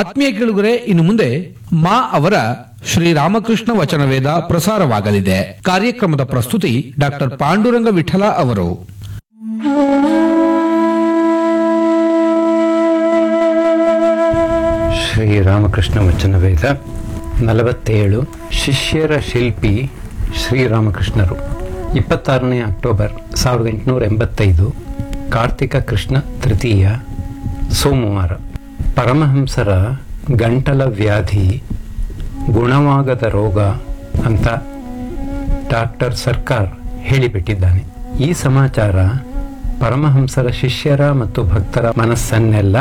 ಆತ್ಮೀಯ ಕೇಳುಗರೆ ಇನ್ನು ಮುಂದೆ ಮಾ ಅವರ ಶ್ರೀರಾಮಕೃಷ್ಣ ವಚನವೇದ ಪ್ರಸಾರವಾಗಲಿದೆ ಕಾರ್ಯಕ್ರಮದ ಪ್ರಸ್ತುತಿ ಡಾಕ್ಟರ್ ಪಾಂಡುರಂಗ ವಿಠಲ ಅವರು ಶ್ರೀರಾಮಕೃಷ್ಣ ವಚನವೇದ ನಲವತ್ತೇಳು ಶಿಷ್ಯರ ಶಿಲ್ಪಿ ಶ್ರೀರಾಮಕೃಷ್ಣರು ಇಪ್ಪತ್ತಾರನೇ ಅಕ್ಟೋಬರ್ ಸಾವಿರದ ಎಂಟುನೂರ ಎಂಬತ್ತೈದು ಕಾರ್ತಿಕ ಕೃಷ್ಣ ತೃತೀಯ ಸೋಮವಾರ ಪರಮಹಂಸರ ಗಂಟಲ ವ್ಯಾಧಿ ಗುಣವಾಗದ ರೋಗ ಅಂತ ಡಾಕ್ಟರ್ ಸರ್ಕಾರ್ ಹೇಳಿಬಿಟ್ಟಿದ್ದಾನೆ ಈ ಸಮಾಚಾರ ಪರಮಹಂಸರ ಶಿಷ್ಯರ ಮತ್ತು ಭಕ್ತರ ಮನಸ್ಸನ್ನೆಲ್ಲ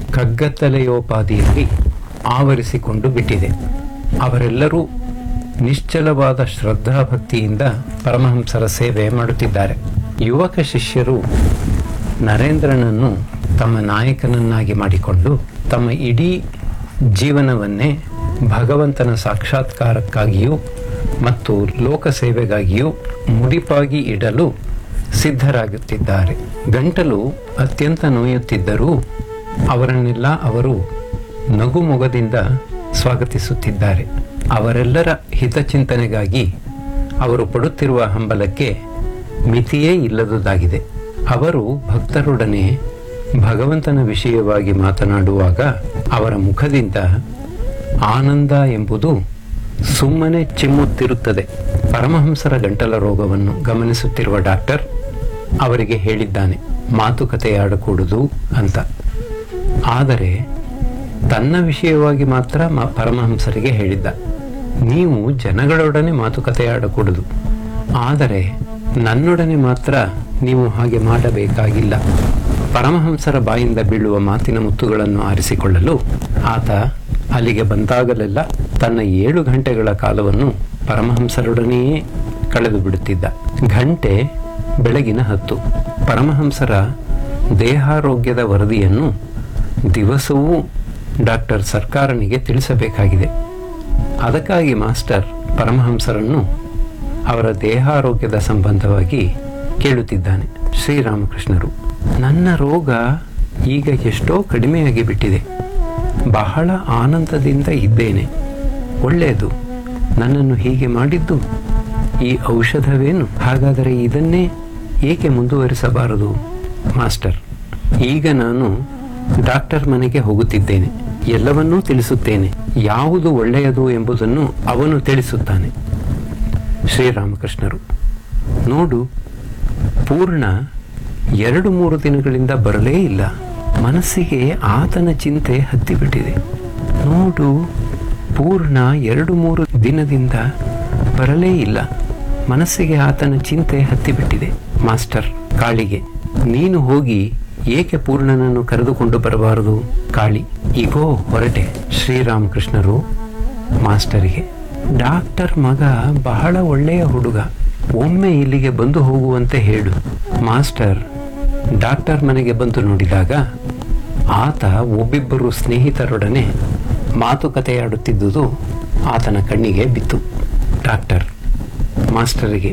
ಕಗ್ಗತ್ತಲೆಯೋಪಾದಿಯಲ್ಲಿ ಆವರಿಸಿಕೊಂಡು ಬಿಟ್ಟಿದೆ ಅವರೆಲ್ಲರೂ ನಿಶ್ಚಲವಾದ ಶ್ರದ್ಧಾಭಕ್ತಿಯಿಂದ ಪರಮಹಂಸರ ಸೇವೆ ಮಾಡುತ್ತಿದ್ದಾರೆ ಯುವಕ ಶಿಷ್ಯರು ನರೇಂದ್ರನನ್ನು ತಮ್ಮ ನಾಯಕನನ್ನಾಗಿ ಮಾಡಿಕೊಂಡು ತಮ್ಮ ಇಡೀ ಜೀವನವನ್ನೇ ಭಗವಂತನ ಸಾಕ್ಷಾತ್ಕಾರಕ್ಕಾಗಿಯೂ ಮತ್ತು ಲೋಕ ಸೇವೆಗಾಗಿಯೂ ಮುಡಿಪಾಗಿ ಇಡಲು ಸಿದ್ಧರಾಗುತ್ತಿದ್ದಾರೆ ಗಂಟಲು ಅತ್ಯಂತ ನೋಯುತ್ತಿದ್ದರೂ ಅವರನ್ನೆಲ್ಲ ಅವರು ನಗುಮೊಗದಿಂದ ಸ್ವಾಗತಿಸುತ್ತಿದ್ದಾರೆ ಅವರೆಲ್ಲರ ಹಿತಚಿಂತನೆಗಾಗಿ ಅವರು ಪಡುತ್ತಿರುವ ಹಂಬಲಕ್ಕೆ ಮಿತಿಯೇ ಇಲ್ಲದುದಾಗಿದೆ ಅವರು ಭಕ್ತರೊಡನೆ ಭಗವಂತನ ವಿಷಯವಾಗಿ ಮಾತನಾಡುವಾಗ ಅವರ ಮುಖದಿಂದ ಆನಂದ ಎಂಬುದು ಸುಮ್ಮನೆ ಚಿಮ್ಮುತ್ತಿರುತ್ತದೆ ಪರಮಹಂಸರ ಗಂಟಲ ರೋಗವನ್ನು ಗಮನಿಸುತ್ತಿರುವ ಡಾಕ್ಟರ್ ಅವರಿಗೆ ಹೇಳಿದ್ದಾನೆ ಮಾತುಕತೆಯಾಡಕೂಡುದು ಅಂತ ಆದರೆ ತನ್ನ ವಿಷಯವಾಗಿ ಮಾತ್ರ ಮ- ಪರಮಹಂಸರಿಗೆ ಹೇಳಿದ್ದ ನೀವು ಜನಗಳೊಡನೆ ಮಾತುಕತೆಯಾಡಕೂಡದು ಆದರೆ ನನ್ನೊಡನೆ ಮಾತ್ರ ನೀವು ಹಾಗೆ ಮಾಡಬೇಕಾಗಿಲ್ಲ ಪರಮಹಂಸರ ಬಾಯಿಂದ ಬೀಳುವ ಮಾತಿನ ಮುತ್ತುಗಳನ್ನು ಆರಿಸಿಕೊಳ್ಳಲು ಆತ ಅಲ್ಲಿಗೆ ಬಂದಾಗಲೆಲ್ಲ ತನ್ನ ಏಳು ಗಂಟೆಗಳ ಕಾಲವನ್ನು ಪರಮಹಂಸರೊಡನೆಯೇ ಕಳೆದು ಬಿಡುತ್ತಿದ್ದ ಗಂಟೆ ಬೆಳಗಿನ ಹತ್ತು ಪರಮಹಂಸರ ದೇಹಾರೋಗ್ಯದ ವರದಿಯನ್ನು ದಿವಸವೂ ಡಾಕ್ಟರ್ ಸರ್ಕಾರನಿಗೆ ತಿಳಿಸಬೇಕಾಗಿದೆ ಅದಕ್ಕಾಗಿ ಮಾಸ್ಟರ್ ಪರಮಹಂಸರನ್ನು ಅವರ ದೇಹಾರೋಗ್ಯದ ಸಂಬಂಧವಾಗಿ ಕೇಳುತ್ತಿದ್ದಾನೆ ಶ್ರೀರಾಮಕೃಷ್ಣರು ನನ್ನ ರೋಗ ಈಗ ಎಷ್ಟೋ ಕಡಿಮೆಯಾಗಿ ಬಿಟ್ಟಿದೆ ಬಹಳ ಆನಂದದಿಂದ ಇದ್ದೇನೆ ಒಳ್ಳೆಯದು ನನ್ನನ್ನು ಹೀಗೆ ಮಾಡಿದ್ದು ಈ ಔಷಧವೇನು ಹಾಗಾದರೆ ಇದನ್ನೇ ಏಕೆ ಮುಂದುವರಿಸಬಾರದು ಮಾಸ್ಟರ್ ಈಗ ನಾನು ಡಾಕ್ಟರ್ ಮನೆಗೆ ಹೋಗುತ್ತಿದ್ದೇನೆ ಎಲ್ಲವನ್ನೂ ತಿಳಿಸುತ್ತೇನೆ ಯಾವುದು ಒಳ್ಳೆಯದು ಎಂಬುದನ್ನು ಅವನು ತಿಳಿಸುತ್ತಾನೆ ಶ್ರೀರಾಮಕೃಷ್ಣರು ನೋಡು ಪೂರ್ಣ ಎರಡು ಮೂರು ದಿನಗಳಿಂದ ಬರಲೇ ಇಲ್ಲ ಮನಸ್ಸಿಗೆ ಆತನ ಚಿಂತೆ ಹತ್ತಿಬಿಟ್ಟಿದೆ ನೋಡು ಪೂರ್ಣ ಎರಡು ಮೂರು ದಿನದಿಂದ ಬರಲೇ ಇಲ್ಲ ಮನಸ್ಸಿಗೆ ಆತನ ಚಿಂತೆ ಹತ್ತಿಬಿಟ್ಟಿದೆ ಮಾಸ್ಟರ್ ಕಾಳಿಗೆ ನೀನು ಹೋಗಿ ಏಕೆ ಪೂರ್ಣನನ್ನು ಕರೆದುಕೊಂಡು ಬರಬಾರದು ಕಾಳಿ ಈಗೋ ಹೊರಟೆ ಶ್ರೀರಾಮಕೃಷ್ಣರು ಮಾಸ್ಟರಿಗೆ ಡಾಕ್ಟರ್ ಮಗ ಬಹಳ ಒಳ್ಳೆಯ ಹುಡುಗ ಒಮ್ಮೆ ಇಲ್ಲಿಗೆ ಬಂದು ಹೋಗುವಂತೆ ಹೇಳು ಮಾಸ್ಟರ್ ಡಾಕ್ಟರ್ ಮನೆಗೆ ಬಂದು ನೋಡಿದಾಗ ಆತ ಒಬ್ಬಿಬ್ಬರು ಸ್ನೇಹಿತರೊಡನೆ ಮಾತುಕತೆಯಾಡುತ್ತಿದ್ದುದು ಆತನ ಕಣ್ಣಿಗೆ ಬಿತ್ತು ಡಾಕ್ಟರ್ ಮಾಸ್ಟರಿಗೆ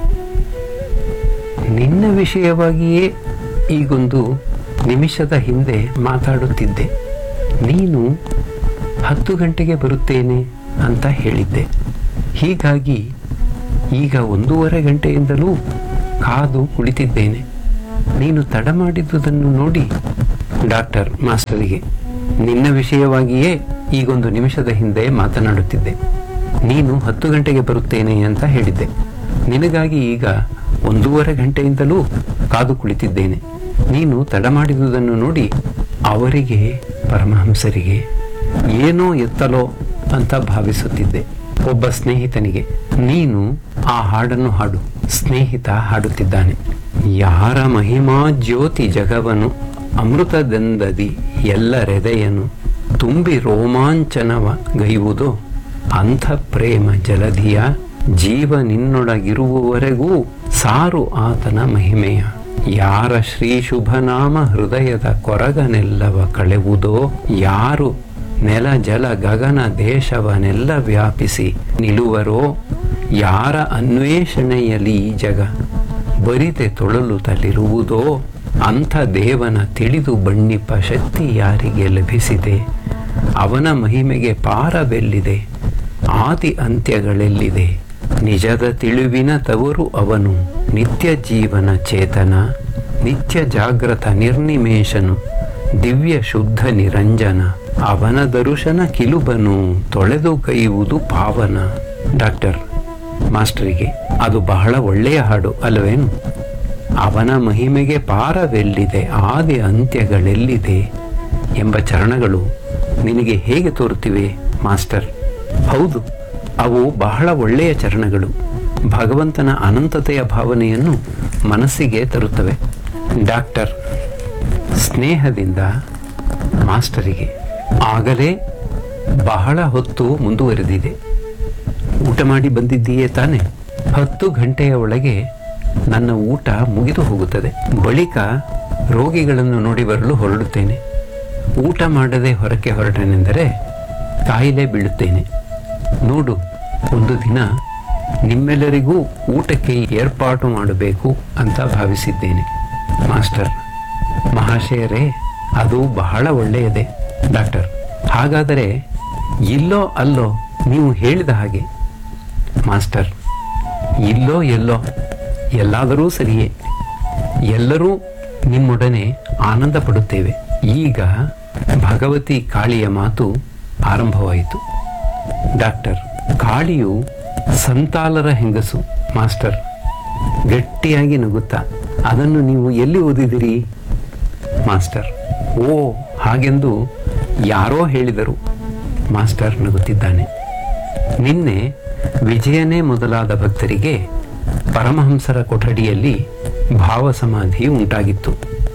ನಿನ್ನ ವಿಷಯವಾಗಿಯೇ ಈಗೊಂದು ನಿಮಿಷದ ಹಿಂದೆ ಮಾತಾಡುತ್ತಿದ್ದೆ ನೀನು ಹತ್ತು ಗಂಟೆಗೆ ಬರುತ್ತೇನೆ ಅಂತ ಹೇಳಿದ್ದೆ ಹೀಗಾಗಿ ಈಗ ಒಂದೂವರೆ ಗಂಟೆಯಿಂದಲೂ ಕಾದು ಕುಳಿತಿದ್ದೇನೆ ನೀನು ತಡ ಮಾಡಿದ್ದುದನ್ನು ನೋಡಿ ಡಾಕ್ಟರ್ ಮಾಸ್ಟರಿಗೆ ನಿನ್ನ ವಿಷಯವಾಗಿಯೇ ಈಗೊಂದು ನಿಮಿಷದ ಹಿಂದೆ ಮಾತನಾಡುತ್ತಿದ್ದೆ ನೀನು ಹತ್ತು ಗಂಟೆಗೆ ಬರುತ್ತೇನೆ ಅಂತ ಹೇಳಿದ್ದೆ ನಿನಗಾಗಿ ಈಗ ಒಂದೂವರೆ ಗಂಟೆಯಿಂದಲೂ ಕಾದು ಕುಳಿತಿದ್ದೇನೆ ನೀನು ತಡ ಮಾಡಿದುದನ್ನು ನೋಡಿ ಅವರಿಗೆ ಪರಮಹಂಸರಿಗೆ ಏನೋ ಎತ್ತಲೋ ಅಂತ ಭಾವಿಸುತ್ತಿದ್ದೆ ಒಬ್ಬ ಸ್ನೇಹಿತನಿಗೆ ನೀನು ಆ ಹಾಡನ್ನು ಹಾಡು ಸ್ನೇಹಿತ ಹಾಡುತ್ತಿದ್ದಾನೆ ಯಾರ ಮಹಿಮಾ ಜ್ಯೋತಿ ಜಗವನು ಅಮೃತದಂದದಿ ಎಲ್ಲರೆದೆಯನು ತುಂಬಿ ರೋಮಾಂಚನವ ಗೈವುದೋ ಅಂಥ ಪ್ರೇಮ ಜಲಧಿಯ ಜೀವ ನಿನ್ನೊಳಗಿರುವವರೆಗೂ ಸಾರು ಆತನ ಮಹಿಮೆಯ ಯಾರ ಶ್ರೀ ಶುಭನಾಮ ಹೃದಯದ ಕೊರಗನೆಲ್ಲವ ಕಳೆವುದೋ ಯಾರು ನೆಲ ಜಲ ಗಗನ ದೇಶವನೆಲ್ಲ ವ್ಯಾಪಿಸಿ ನಿಲುವರೋ ಯಾರ ಅನ್ವೇಷಣೆಯಲ್ಲಿ ಈ ಜಗ ಬರಿದೆ ತೊಳಲುತ್ತಲಿರುವುದೋ ಅಂಥ ದೇವನ ತಿಳಿದು ಬಣ್ಣಿಪ ಶಕ್ತಿ ಯಾರಿಗೆ ಲಭಿಸಿದೆ ಅವನ ಮಹಿಮೆಗೆ ಪಾರವೆಲ್ಲಿದೆ ಆದಿ ಅಂತ್ಯಗಳೆಲ್ಲಿದೆ ನಿಜದ ತಿಳಿವಿನ ತವರು ಅವನು ನಿತ್ಯ ಜೀವನ ಚೇತನ ನಿತ್ಯ ಜಾಗ್ರತ ನಿರ್ನಿಮೇಷನು ದಿವ್ಯ ಶುದ್ಧ ನಿರಂಜನ ಅವನ ದರುಶನ ಕಿಲುಬನು ತೊಳೆದು ಕೈಯುವುದು ಪಾವನ ಡಾಕ್ಟರ್ ಮಾಸ್ಟರಿಗೆ ಅದು ಬಹಳ ಒಳ್ಳೆಯ ಹಾಡು ಅಲ್ಲವೇನು ಅವನ ಮಹಿಮೆಗೆ ಪಾರವೆಲ್ಲಿದೆ ಆದಿ ಅಂತ್ಯಗಳೆಲ್ಲಿದೆ ಎಂಬ ಚರಣಗಳು ನಿನಗೆ ಹೇಗೆ ತೋರುತ್ತಿವೆ ಮಾಸ್ಟರ್ ಹೌದು ಅವು ಬಹಳ ಒಳ್ಳೆಯ ಚರಣಗಳು ಭಗವಂತನ ಅನಂತತೆಯ ಭಾವನೆಯನ್ನು ಮನಸ್ಸಿಗೆ ತರುತ್ತವೆ ಡಾಕ್ಟರ್ ಸ್ನೇಹದಿಂದ ಮಾಸ್ಟರಿಗೆ ಆಗಲೇ ಬಹಳ ಹೊತ್ತು ಮುಂದುವರೆದಿದೆ ಊಟ ಮಾಡಿ ಬಂದಿದ್ದೀಯೇ ತಾನೆ ಹತ್ತು ಗಂಟೆಯ ಒಳಗೆ ನನ್ನ ಊಟ ಮುಗಿದು ಹೋಗುತ್ತದೆ ಬಳಿಕ ರೋಗಿಗಳನ್ನು ನೋಡಿ ಬರಲು ಹೊರಡುತ್ತೇನೆ ಊಟ ಮಾಡದೆ ಹೊರಕ್ಕೆ ಹೊರಟನೆಂದರೆ ಕಾಯಿಲೆ ಬೀಳುತ್ತೇನೆ ನೋಡು ಒಂದು ದಿನ ನಿಮ್ಮೆಲ್ಲರಿಗೂ ಊಟಕ್ಕೆ ಏರ್ಪಾಟು ಮಾಡಬೇಕು ಅಂತ ಭಾವಿಸಿದ್ದೇನೆ ಮಾಸ್ಟರ್ ಮಹಾಶಯರೇ ಅದು ಬಹಳ ಒಳ್ಳೆಯದೇ ಡಾಕ್ಟರ್ ಹಾಗಾದರೆ ಇಲ್ಲೋ ಅಲ್ಲೋ ನೀವು ಹೇಳಿದ ಹಾಗೆ ಮಾಸ್ಟರ್ ಇಲ್ಲೋ ಎಲ್ಲೋ ಎಲ್ಲಾದರೂ ಸರಿಯೇ ಎಲ್ಲರೂ ನಿಮ್ಮೊಡನೆ ಆನಂದ ಪಡುತ್ತೇವೆ ಈಗ ಭಗವತಿ ಕಾಳಿಯ ಮಾತು ಆರಂಭವಾಯಿತು ಡಾಕ್ಟರ್ ಕಾಳಿಯು ಸಂತಾಲರ ಹೆಂಗಸು ಮಾಸ್ಟರ್ ಗಟ್ಟಿಯಾಗಿ ನಗುತ್ತಾ ಅದನ್ನು ನೀವು ಎಲ್ಲಿ ಓದಿದಿರಿ ಮಾಸ್ಟರ್ ಓ ಹಾಗೆಂದು ಯಾರೋ ಹೇಳಿದರು ಮಾಸ್ಟರ್ ನಗುತ್ತಿದ್ದಾನೆ ನಿನ್ನೆ ವಿಜಯನೇ ಮೊದಲಾದ ಭಕ್ತರಿಗೆ ಪರಮಹಂಸರ ಕೊಠಡಿಯಲ್ಲಿ ಭಾವ ಸಮಾಧಿ ಉಂಟಾಗಿತ್ತು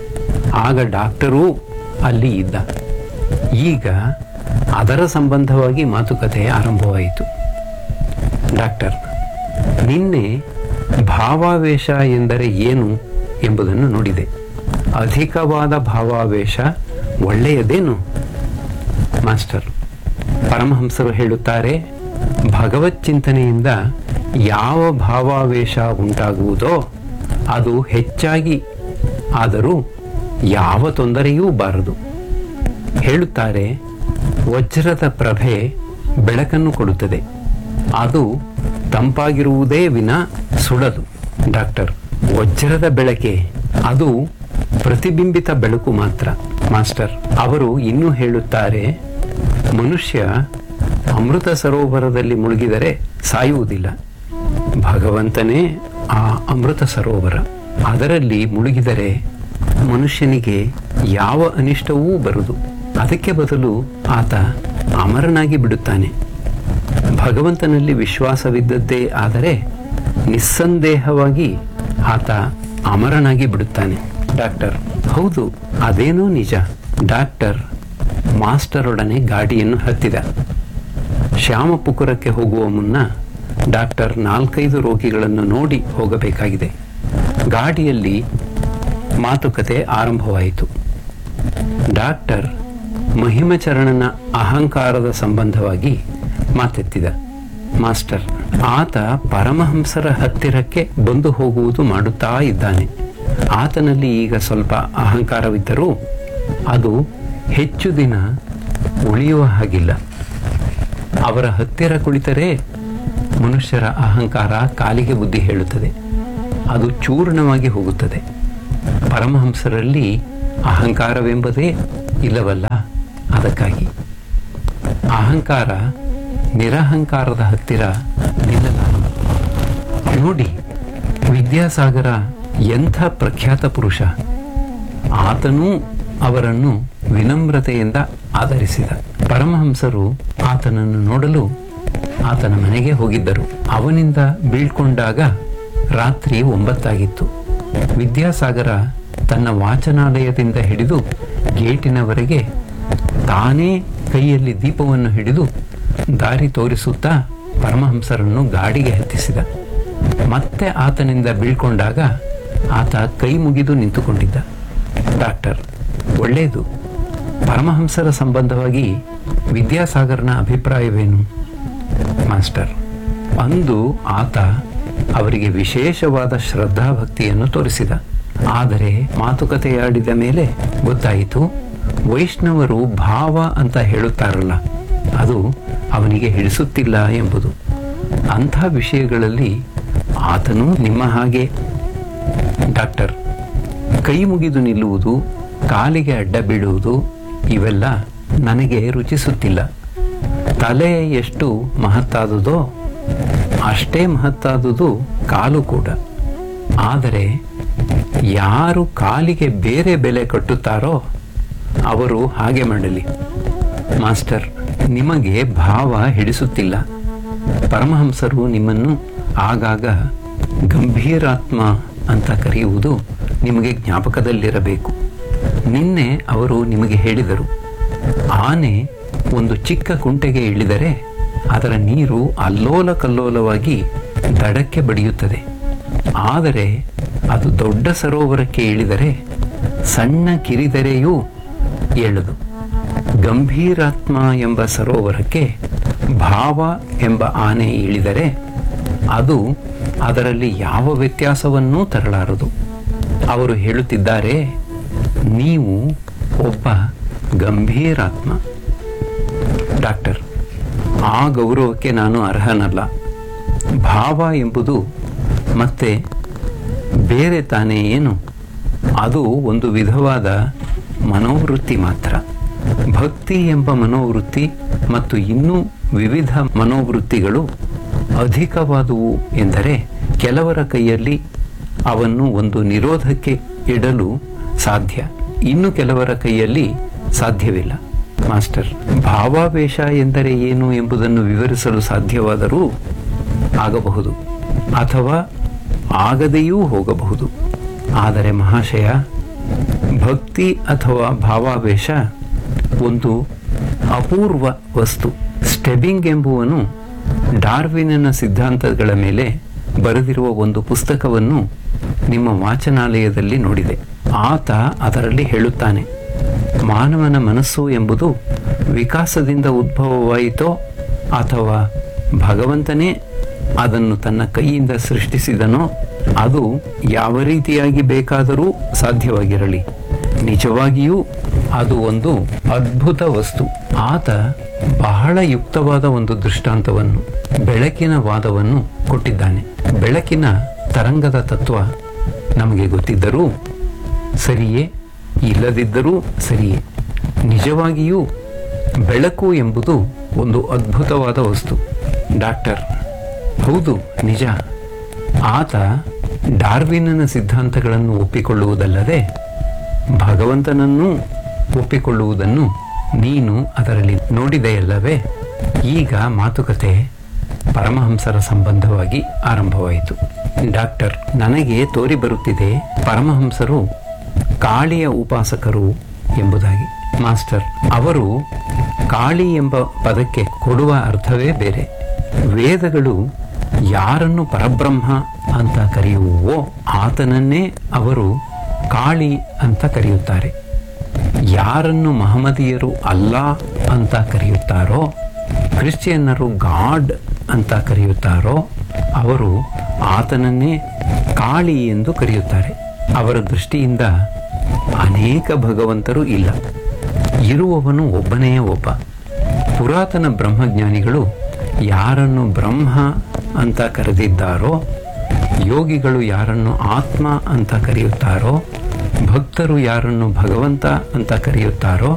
ಆಗ ಡಾಕ್ಟರೂ ಅಲ್ಲಿ ಇದ್ದ ಈಗ ಅದರ ಸಂಬಂಧವಾಗಿ ಮಾತುಕತೆ ಆರಂಭವಾಯಿತು ಡಾಕ್ಟರ್ ನಿನ್ನೆ ಭಾವಾವೇಶ ಎಂದರೆ ಏನು ಎಂಬುದನ್ನು ನೋಡಿದೆ ಅಧಿಕವಾದ ಭಾವಾವೇಶ ಒಳ್ಳೆಯದೇನು ಮಾಸ್ಟರ್ ಪರಮಹಂಸರು ಹೇಳುತ್ತಾರೆ ಭಗವತ್ ಚಿಂತನೆಯಿಂದ ಯಾವ ಭಾವಾವೇಶ ಉಂಟಾಗುವುದೋ ಅದು ಹೆಚ್ಚಾಗಿ ಆದರೂ ಯಾವ ತೊಂದರೆಯೂ ಬಾರದು ಹೇಳುತ್ತಾರೆ ವಜ್ರದ ಪ್ರಭೆ ಬೆಳಕನ್ನು ಕೊಡುತ್ತದೆ ಅದು ತಂಪಾಗಿರುವುದೇ ವಿನ ಸುಡದು ಡಾಕ್ಟರ್ ವಜ್ರದ ಬೆಳಕೆ ಅದು ಪ್ರತಿಬಿಂಬಿತ ಬೆಳಕು ಮಾತ್ರ ಮಾಸ್ಟರ್ ಅವರು ಇನ್ನೂ ಹೇಳುತ್ತಾರೆ ಮನುಷ್ಯ ಅಮೃತ ಸರೋವರದಲ್ಲಿ ಮುಳುಗಿದರೆ ಸಾಯುವುದಿಲ್ಲ ಭಗವಂತನೇ ಆ ಅಮೃತ ಸರೋವರ ಅದರಲ್ಲಿ ಮುಳುಗಿದರೆ ಮನುಷ್ಯನಿಗೆ ಯಾವ ಅನಿಷ್ಟವೂ ಬರುವುದು ಅದಕ್ಕೆ ಬದಲು ಆತ ಅಮರನಾಗಿ ಬಿಡುತ್ತಾನೆ ಭಗವಂತನಲ್ಲಿ ವಿಶ್ವಾಸವಿದ್ದದ್ದೇ ಆದರೆ ನಿಸ್ಸಂದೇಹವಾಗಿ ಆತ ಅಮರನಾಗಿ ಬಿಡುತ್ತಾನೆ ಡಾಕ್ಟರ್ ಹೌದು ಅದೇನೋ ನಿಜ ಡಾಕ್ಟರ್ ಮಾಸ್ಟರೊಡನೆ ಗಾಡಿಯನ್ನು ಹತ್ತಿದ ಶ್ಯಾಮಪುಕುರಕ್ಕೆ ಹೋಗುವ ಮುನ್ನ ಡಾಕ್ಟರ್ ನಾಲ್ಕೈದು ರೋಗಿಗಳನ್ನು ನೋಡಿ ಹೋಗಬೇಕಾಗಿದೆ ಗಾಡಿಯಲ್ಲಿ ಮಾತುಕತೆ ಆರಂಭವಾಯಿತು ಡಾಕ್ಟರ್ ಮಹಿಮಚರಣನ ಅಹಂಕಾರದ ಸಂಬಂಧವಾಗಿ ಮಾತೆತ್ತಿದ ಮಾಸ್ಟರ್ ಆತ ಪರಮಹಂಸರ ಹತ್ತಿರಕ್ಕೆ ಬಂದು ಹೋಗುವುದು ಮಾಡುತ್ತಾ ಇದ್ದಾನೆ ಆತನಲ್ಲಿ ಈಗ ಸ್ವಲ್ಪ ಅಹಂಕಾರವಿದ್ದರೂ ಅದು ಹೆಚ್ಚು ದಿನ ಉಳಿಯುವ ಹಾಗಿಲ್ಲ ಅವರ ಹತ್ತಿರ ಕುಳಿತರೆ ಮನುಷ್ಯರ ಅಹಂಕಾರ ಕಾಲಿಗೆ ಬುದ್ಧಿ ಹೇಳುತ್ತದೆ ಅದು ಚೂರ್ಣವಾಗಿ ಹೋಗುತ್ತದೆ ಪರಮಹಂಸರಲ್ಲಿ ಅಹಂಕಾರವೆಂಬುದೇ ಇಲ್ಲವಲ್ಲ ಅದಕ್ಕಾಗಿ ಅಹಂಕಾರ ನಿರಹಂಕಾರದ ಹತ್ತಿರ ನಿಲ್ಲಲಾರದು ನೋಡಿ ವಿದ್ಯಾಸಾಗರ ಎಂಥ ಪ್ರಖ್ಯಾತ ಪುರುಷ ಆತನೂ ಅವರನ್ನು ವಿನಮ್ರತೆಯಿಂದ ಆಧರಿಸಿದ ಪರಮಹಂಸರು ಆತನನ್ನು ನೋಡಲು ಆತನ ಮನೆಗೆ ಹೋಗಿದ್ದರು ಅವನಿಂದ ಬೀಳ್ಕೊಂಡಾಗ ರಾತ್ರಿ ಒಂಬತ್ತಾಗಿತ್ತು ವಿದ್ಯಾಸಾಗರ ತನ್ನ ವಾಚನಾಲಯದಿಂದ ಹಿಡಿದು ಗೇಟಿನವರೆಗೆ ತಾನೇ ಕೈಯಲ್ಲಿ ದೀಪವನ್ನು ಹಿಡಿದು ದಾರಿ ತೋರಿಸುತ್ತಾ ಪರಮಹಂಸರನ್ನು ಗಾಡಿಗೆ ಹತ್ತಿಸಿದ ಮತ್ತೆ ಆತನಿಂದ ಬೀಳ್ಕೊಂಡಾಗ ಆತ ಕೈ ಮುಗಿದು ನಿಂತುಕೊಂಡಿದ್ದ ಡಾಕ್ಟರ್ ಒಳ್ಳೆಯದು ಪರಮಹಂಸರ ಸಂಬಂಧವಾಗಿ ವಿದ್ಯಾಸಾಗರನ ಅಭಿಪ್ರಾಯವೇನು ಮಾಸ್ಟರ್ ಅಂದು ಆತ ಅವರಿಗೆ ವಿಶೇಷವಾದ ಶ್ರದ್ಧಾಭಕ್ತಿಯನ್ನು ತೋರಿಸಿದ ಆದರೆ ಮಾತುಕತೆಯಾಡಿದ ಮೇಲೆ ಗೊತ್ತಾಯಿತು ವೈಷ್ಣವರು ಭಾವ ಅಂತ ಹೇಳುತ್ತಾರಲ್ಲ ಅದು ಅವನಿಗೆ ಹಿಡಿಸುತ್ತಿಲ್ಲ ಎಂಬುದು ಅಂಥ ವಿಷಯಗಳಲ್ಲಿ ಆತನೂ ನಿಮ್ಮ ಹಾಗೆ ಡಾಕ್ಟರ್ ಕೈ ಮುಗಿದು ನಿಲ್ಲುವುದು ಕಾಲಿಗೆ ಅಡ್ಡ ಬೀಳುವುದು ಇವೆಲ್ಲ ನನಗೆ ರುಚಿಸುತ್ತಿಲ್ಲ ತಲೆ ಎಷ್ಟು ಮಹತ್ತಾದುದೋ ಅಷ್ಟೇ ಮಹತ್ತಾದುದು ಕಾಲು ಕೂಡ ಆದರೆ ಯಾರು ಕಾಲಿಗೆ ಬೇರೆ ಬೆಲೆ ಕಟ್ಟುತ್ತಾರೋ ಅವರು ಹಾಗೆ ಮಾಡಲಿ ಮಾಸ್ಟರ್ ನಿಮಗೆ ಭಾವ ಹಿಡಿಸುತ್ತಿಲ್ಲ ಪರಮಹಂಸರು ನಿಮ್ಮನ್ನು ಆಗಾಗ ಗಂಭೀರಾತ್ಮ ಅಂತ ಕರೆಯುವುದು ನಿಮಗೆ ಜ್ಞಾಪಕದಲ್ಲಿರಬೇಕು ನಿನ್ನೆ ಅವರು ನಿಮಗೆ ಹೇಳಿದರು ಆನೆ ಒಂದು ಚಿಕ್ಕ ಕುಂಟೆಗೆ ಇಳಿದರೆ ಅದರ ನೀರು ಅಲ್ಲೋಲ ಕಲ್ಲೋಲವಾಗಿ ದಡಕ್ಕೆ ಬಡಿಯುತ್ತದೆ ಆದರೆ ಅದು ದೊಡ್ಡ ಸರೋವರಕ್ಕೆ ಇಳಿದರೆ ಸಣ್ಣ ಕಿರಿದರೆಯೂ ಏಳದು ಗಂಭೀರಾತ್ಮ ಎಂಬ ಸರೋವರಕ್ಕೆ ಭಾವ ಎಂಬ ಆನೆ ಇಳಿದರೆ ಅದು ಅದರಲ್ಲಿ ಯಾವ ವ್ಯತ್ಯಾಸವನ್ನೂ ತರಲಾರದು ಅವರು ಹೇಳುತ್ತಿದ್ದಾರೆ ನೀವು ಒಬ್ಬ ಗಂಭೀರಾತ್ಮ ಡಾಕ್ಟರ್ ಆ ಗೌರವಕ್ಕೆ ನಾನು ಅರ್ಹನಲ್ಲ ಭಾವ ಎಂಬುದು ಮತ್ತೆ ಬೇರೆ ತಾನೇ ಏನು ಅದು ಒಂದು ವಿಧವಾದ ಮನೋವೃತ್ತಿ ಮಾತ್ರ ಭಕ್ತಿ ಎಂಬ ಮನೋವೃತ್ತಿ ಮತ್ತು ಇನ್ನೂ ವಿವಿಧ ಮನೋವೃತ್ತಿಗಳು ಅಧಿಕವಾದುವು ಎಂದರೆ ಕೆಲವರ ಕೈಯಲ್ಲಿ ಅವನ್ನು ಒಂದು ನಿರೋಧಕ್ಕೆ ಇಡಲು ಸಾಧ್ಯ ಇನ್ನು ಕೆಲವರ ಕೈಯಲ್ಲಿ ಸಾಧ್ಯವಿಲ್ಲ ಮಾಸ್ಟರ್ ಭಾವಾವೇಶ ಎಂದರೆ ಏನು ಎಂಬುದನ್ನು ವಿವರಿಸಲು ಸಾಧ್ಯವಾದರೂ ಆಗಬಹುದು ಅಥವಾ ಆಗದೆಯೂ ಹೋಗಬಹುದು ಆದರೆ ಮಹಾಶಯ ಭಕ್ತಿ ಅಥವಾ ಭಾವಾವೇಶ ಒಂದು ಅಪೂರ್ವ ವಸ್ತು ಸ್ಟೆಬಿಂಗ್ ಎಂಬುವನು ಡಾರ್ವಿನನ ಸಿದ್ಧಾಂತಗಳ ಮೇಲೆ ಬರೆದಿರುವ ಒಂದು ಪುಸ್ತಕವನ್ನು ನಿಮ್ಮ ವಾಚನಾಲಯದಲ್ಲಿ ನೋಡಿದೆ ಆತ ಅದರಲ್ಲಿ ಹೇಳುತ್ತಾನೆ ಮಾನವನ ಮನಸ್ಸು ಎಂಬುದು ವಿಕಾಸದಿಂದ ಉದ್ಭವವಾಯಿತೋ ಅಥವಾ ಭಗವಂತನೇ ಅದನ್ನು ತನ್ನ ಕೈಯಿಂದ ಸೃಷ್ಟಿಸಿದನೋ ಅದು ಯಾವ ರೀತಿಯಾಗಿ ಬೇಕಾದರೂ ಸಾಧ್ಯವಾಗಿರಲಿ ನಿಜವಾಗಿಯೂ ಅದು ಒಂದು ಅದ್ಭುತ ವಸ್ತು ಆತ ಬಹಳ ಯುಕ್ತವಾದ ಒಂದು ದೃಷ್ಟಾಂತವನ್ನು ಬೆಳಕಿನ ವಾದವನ್ನು ಕೊಟ್ಟಿದ್ದಾನೆ ಬೆಳಕಿನ ತರಂಗದ ತತ್ವ ನಮಗೆ ಗೊತ್ತಿದ್ದರೂ ಸರಿಯೇ ಇಲ್ಲದಿದ್ದರೂ ಸರಿಯೇ ನಿಜವಾಗಿಯೂ ಬೆಳಕು ಎಂಬುದು ಒಂದು ಅದ್ಭುತವಾದ ವಸ್ತು ಡಾಕ್ಟರ್ ಹೌದು ನಿಜ ಆತ ಡಾರ್ವಿನನ ಸಿದ್ಧಾಂತಗಳನ್ನು ಒಪ್ಪಿಕೊಳ್ಳುವುದಲ್ಲದೆ ಭಗವಂತನನ್ನೂ ಒಪ್ಪಿಕೊಳ್ಳುವುದನ್ನು ನೀನು ಅದರಲ್ಲಿ ನೋಡಿದೆಯಲ್ಲವೇ ಈಗ ಮಾತುಕತೆ ಪರಮಹಂಸರ ಸಂಬಂಧವಾಗಿ ಆರಂಭವಾಯಿತು ಡಾಕ್ಟರ್ ನನಗೆ ತೋರಿ ಬರುತ್ತಿದೆ ಪರಮಹಂಸರು ಕಾಳಿಯ ಉಪಾಸಕರು ಎಂಬುದಾಗಿ ಮಾಸ್ಟರ್ ಅವರು ಕಾಳಿ ಎಂಬ ಪದಕ್ಕೆ ಕೊಡುವ ಅರ್ಥವೇ ಬೇರೆ ವೇದಗಳು ಯಾರನ್ನು ಪರಬ್ರಹ್ಮ ಅಂತ ಕರೆಯುವೋ ಆತನನ್ನೇ ಅವರು ಕಾಳಿ ಅಂತ ಕರೆಯುತ್ತಾರೆ ಯಾರನ್ನು ಮಹಮ್ಮದೀಯರು ಅಲ್ಲ ಅಂತ ಕರೆಯುತ್ತಾರೋ ಕ್ರಿಶ್ಚಿಯನ್ನರು ಗಾಡ್ ಅಂತ ಕರೆಯುತ್ತಾರೋ ಅವರು ಆತನನ್ನೇ ಕಾಳಿ ಎಂದು ಕರೆಯುತ್ತಾರೆ ಅವರ ದೃಷ್ಟಿಯಿಂದ ಅನೇಕ ಭಗವಂತರು ಇಲ್ಲ ಇರುವವನು ಒಬ್ಬನೇ ಒಬ್ಬ ಪುರಾತನ ಬ್ರಹ್ಮಜ್ಞಾನಿಗಳು ಯಾರನ್ನು ಬ್ರಹ್ಮ ಅಂತ ಕರೆದಿದ್ದಾರೋ ಯೋಗಿಗಳು ಯಾರನ್ನು ಆತ್ಮ ಅಂತ ಕರೆಯುತ್ತಾರೋ ಭಕ್ತರು ಯಾರನ್ನು ಭಗವಂತ ಅಂತ ಕರೆಯುತ್ತಾರೋ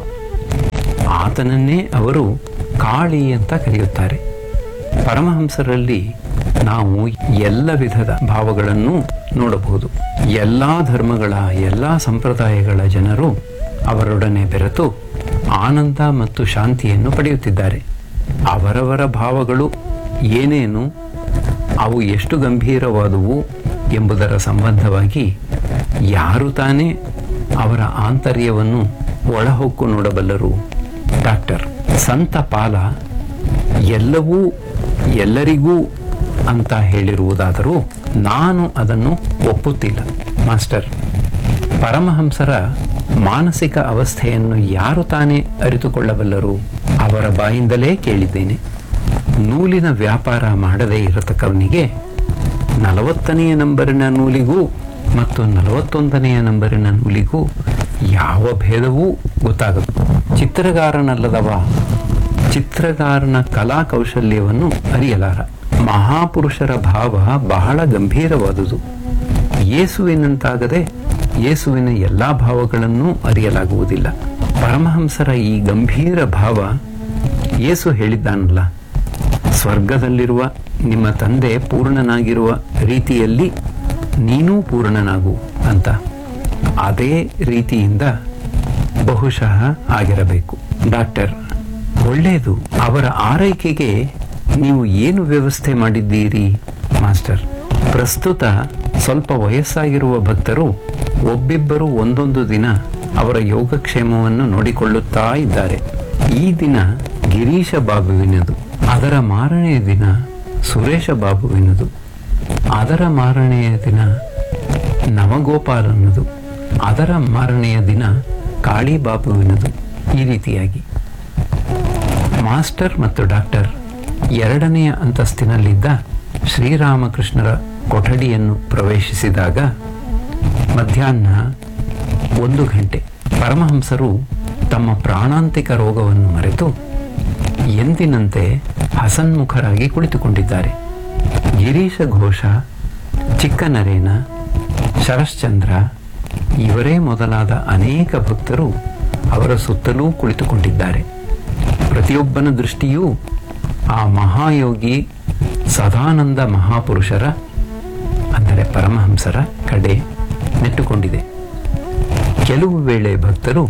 ಆತನನ್ನೇ ಅವರು ಕಾಳಿ ಅಂತ ಕರೆಯುತ್ತಾರೆ ಪರಮಹಂಸರಲ್ಲಿ ನಾವು ಎಲ್ಲ ವಿಧದ ಭಾವಗಳನ್ನು ನೋಡಬಹುದು ಎಲ್ಲಾ ಧರ್ಮಗಳ ಎಲ್ಲಾ ಸಂಪ್ರದಾಯಗಳ ಜನರು ಅವರೊಡನೆ ಬೆರೆತು ಆನಂದ ಮತ್ತು ಶಾಂತಿಯನ್ನು ಪಡೆಯುತ್ತಿದ್ದಾರೆ ಅವರವರ ಭಾವಗಳು ಏನೇನು ಅವು ಎಷ್ಟು ಗಂಭೀರವಾದುವು ಎಂಬುದರ ಸಂಬಂಧವಾಗಿ ಯಾರು ತಾನೇ ಅವರ ಆಂತರ್ಯವನ್ನು ಒಳಹೊಕ್ಕು ನೋಡಬಲ್ಲರು ಡಾಕ್ಟರ್ ಸಂತ ಪಾಲ ಎಲ್ಲವೂ ಎಲ್ಲರಿಗೂ ಅಂತ ಹೇಳಿರುವುದಾದರೂ ನಾನು ಅದನ್ನು ಒಪ್ಪುತ್ತಿಲ್ಲ ಮಾಸ್ಟರ್ ಪರಮಹಂಸರ ಮಾನಸಿಕ ಅವಸ್ಥೆಯನ್ನು ಯಾರು ತಾನೇ ಅರಿತುಕೊಳ್ಳಬಲ್ಲರು ಅವರ ಬಾಯಿಂದಲೇ ಕೇಳಿದ್ದೇನೆ ನೂಲಿನ ವ್ಯಾಪಾರ ಮಾಡದೇ ಇರತಕ್ಕವನಿಗೆ ನಲವತ್ತನೆಯ ನಂಬರಿನ ನೂಲಿಗೂ ಮತ್ತು ನಲವತ್ತೊಂದನೆಯ ನಂಬರಿನ ನೂಲಿಗೂ ಯಾವ ಭೇದವೂ ಗೊತ್ತಾಗುತ್ತೆ ಚಿತ್ರಗಾರನಲ್ಲದವ ಚಿತ್ರಗಾರನ ಕಲಾ ಕೌಶಲ್ಯವನ್ನು ಅರಿಯಲಾರ ಮಹಾಪುರುಷರ ಭಾವ ಬಹಳ ಗಂಭೀರವಾದುದು ಯೇಸುವಿನಂತಾಗದೆ ಯೇಸುವಿನ ಎಲ್ಲಾ ಭಾವಗಳನ್ನೂ ಅರಿಯಲಾಗುವುದಿಲ್ಲ ಪರಮಹಂಸರ ಈ ಗಂಭೀರ ಭಾವ ಯೇಸು ಹೇಳಿದ್ದಾನಲ್ಲ ಸ್ವರ್ಗದಲ್ಲಿರುವ ನಿಮ್ಮ ತಂದೆ ಪೂರ್ಣನಾಗಿರುವ ರೀತಿಯಲ್ಲಿ ನೀನೂ ಪೂರ್ಣನಾಗು ಅಂತ ಅದೇ ರೀತಿಯಿಂದ ಬಹುಶಃ ಆಗಿರಬೇಕು ಡಾಕ್ಟರ್ ಒಳ್ಳೆಯದು ಅವರ ಆರೈಕೆಗೆ ನೀವು ಏನು ವ್ಯವಸ್ಥೆ ಮಾಡಿದ್ದೀರಿ ಮಾಸ್ಟರ್ ಪ್ರಸ್ತುತ ಸ್ವಲ್ಪ ವಯಸ್ಸಾಗಿರುವ ಭಕ್ತರು ಒಬ್ಬಿಬ್ಬರು ಒಂದೊಂದು ದಿನ ಅವರ ಯೋಗಕ್ಷೇಮವನ್ನು ನೋಡಿಕೊಳ್ಳುತ್ತಾ ಇದ್ದಾರೆ ಈ ದಿನ ಗಿರೀಶ ಬಾಬುವಿನದು ಅದರ ಮಾರನೆಯ ದಿನ ಸುರೇಶ ಬಾಬುವಿನದು ಅದರ ಮಾರನೆಯ ದಿನ ನವಗೋಪಾಲನದು ಅದರ ಮಾರನೆಯ ದಿನ ಕಾಳಿಬಾಬುವಿನದು ಈ ರೀತಿಯಾಗಿ ಮಾಸ್ಟರ್ ಮತ್ತು ಡಾಕ್ಟರ್ ಎರಡನೆಯ ಅಂತಸ್ತಿನಲ್ಲಿದ್ದ ಶ್ರೀರಾಮಕೃಷ್ಣರ ಕೊಠಡಿಯನ್ನು ಪ್ರವೇಶಿಸಿದಾಗ ಮಧ್ಯಾಹ್ನ ಒಂದು ಗಂಟೆ ಪರಮಹಂಸರು ತಮ್ಮ ಪ್ರಾಣಾಂತಿಕ ರೋಗವನ್ನು ಮರೆತು ಎಂದಿನಂತೆ ಹಸನ್ಮುಖರಾಗಿ ಕುಳಿತುಕೊಂಡಿದ್ದಾರೆ ಗಿರೀಶ ಘೋಷ ಚಿಕ್ಕನರೇನ ಶರಶ್ಚಂದ್ರ ಇವರೇ ಮೊದಲಾದ ಅನೇಕ ಭಕ್ತರು ಅವರ ಸುತ್ತಲೂ ಕುಳಿತುಕೊಂಡಿದ್ದಾರೆ ಪ್ರತಿಯೊಬ್ಬನ ದೃಷ್ಟಿಯೂ ಆ ಮಹಾಯೋಗಿ ಸದಾನಂದ ಮಹಾಪುರುಷರ ಅಂದರೆ ಪರಮಹಂಸರ ಕಡೆ ನೆಟ್ಟುಕೊಂಡಿದೆ ಕೆಲವು ವೇಳೆ ಭಕ್ತರು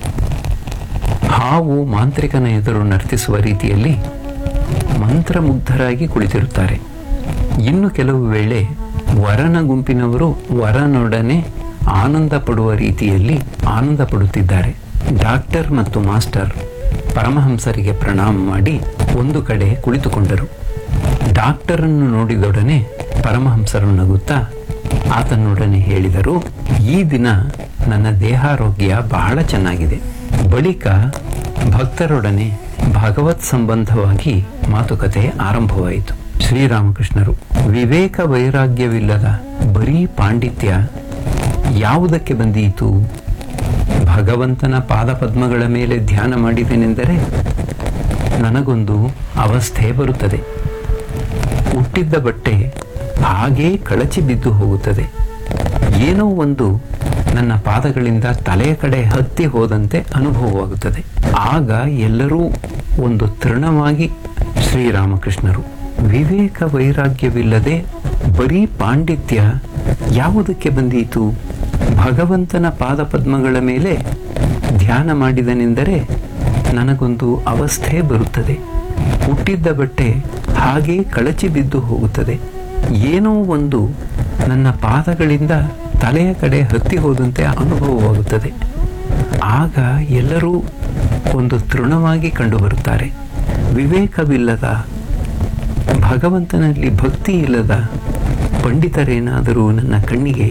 ಹಾವು ಮಾಂತ್ರಿಕನ ಎದುರು ನರ್ತಿಸುವ ರೀತಿಯಲ್ಲಿ ಮಂತ್ರಮುಗ್ಧರಾಗಿ ಕುಳಿತಿರುತ್ತಾರೆ ಇನ್ನು ಕೆಲವು ವೇಳೆ ವರನ ಗುಂಪಿನವರು ವರನೊಡನೆ ಆನಂದ ಪಡುವ ರೀತಿಯಲ್ಲಿ ಆನಂದ ಪಡುತ್ತಿದ್ದಾರೆ ಡಾಕ್ಟರ್ ಮತ್ತು ಮಾಸ್ಟರ್ ಪರಮಹಂಸರಿಗೆ ಪ್ರಣಾಮ ಮಾಡಿ ಒಂದು ಕಡೆ ಕುಳಿತುಕೊಂಡರು ಡಾಕ್ಟರನ್ನು ನೋಡಿದೊಡನೆ ಪರಮಹಂಸರು ನಗುತ್ತಾ ಆತನೊಡನೆ ಹೇಳಿದರು ಈ ದಿನ ನನ್ನ ದೇಹಾರೋಗ್ಯ ಬಹಳ ಚೆನ್ನಾಗಿದೆ ಬಳಿಕ ಭಕ್ತರೊಡನೆ ಭಗವತ್ ಸಂಬಂಧವಾಗಿ ಮಾತುಕತೆ ಆರಂಭವಾಯಿತು ಶ್ರೀರಾಮಕೃಷ್ಣರು ವಿವೇಕ ವೈರಾಗ್ಯವಿಲ್ಲದ ಬರೀ ಪಾಂಡಿತ್ಯ ಯಾವುದಕ್ಕೆ ಬಂದೀತು ಭಗವಂತನ ಪಾದಪದ್ಮಗಳ ಮೇಲೆ ಧ್ಯಾನ ಮಾಡಿದೆನೆಂದರೆ ನನಗೊಂದು ಅವಸ್ಥೆ ಬರುತ್ತದೆ ಹುಟ್ಟಿದ್ದ ಬಟ್ಟೆ ಹಾಗೇ ಕಳಚಿ ಬಿದ್ದು ಹೋಗುತ್ತದೆ ಏನೋ ಒಂದು ನನ್ನ ಪಾದಗಳಿಂದ ತಲೆಯ ಕಡೆ ಹತ್ತಿ ಹೋದಂತೆ ಅನುಭವವಾಗುತ್ತದೆ ಆಗ ಎಲ್ಲರೂ ಒಂದು ತೃಣವಾಗಿ ಶ್ರೀರಾಮಕೃಷ್ಣರು ವಿವೇಕ ವೈರಾಗ್ಯವಿಲ್ಲದೆ ಬರೀ ಪಾಂಡಿತ್ಯ ಯಾವುದಕ್ಕೆ ಬಂದೀತು ಭಗವಂತನ ಪಾದಪದ್ಮಗಳ ಮೇಲೆ ಧ್ಯಾನ ಮಾಡಿದನೆಂದರೆ ನನಗೊಂದು ಅವಸ್ಥೆ ಬರುತ್ತದೆ ಹುಟ್ಟಿದ್ದ ಬಟ್ಟೆ ಹಾಗೆ ಕಳಚಿ ಬಿದ್ದು ಹೋಗುತ್ತದೆ ಏನೋ ಒಂದು ನನ್ನ ಪಾದಗಳಿಂದ ತಲೆಯ ಕಡೆ ಹತ್ತಿ ಹೋದಂತೆ ಅನುಭವವಾಗುತ್ತದೆ ಆಗ ಎಲ್ಲರೂ ಒಂದು ತೃಣವಾಗಿ ಕಂಡುಬರುತ್ತಾರೆ ವಿವೇಕವಿಲ್ಲದ ಭಗವಂತನಲ್ಲಿ ಭಕ್ತಿ ಇಲ್ಲದ ಪಂಡಿತರೇನಾದರೂ ನನ್ನ ಕಣ್ಣಿಗೆ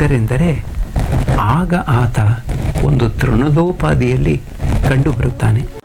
ಬಿದ್ದರೆಂದರೆ ಆಗ ಆತ ಒಂದು ತೃಣದೋಪಾದಿಯಲ್ಲಿ ಕಂಡುಬರುತ್ತಾನೆ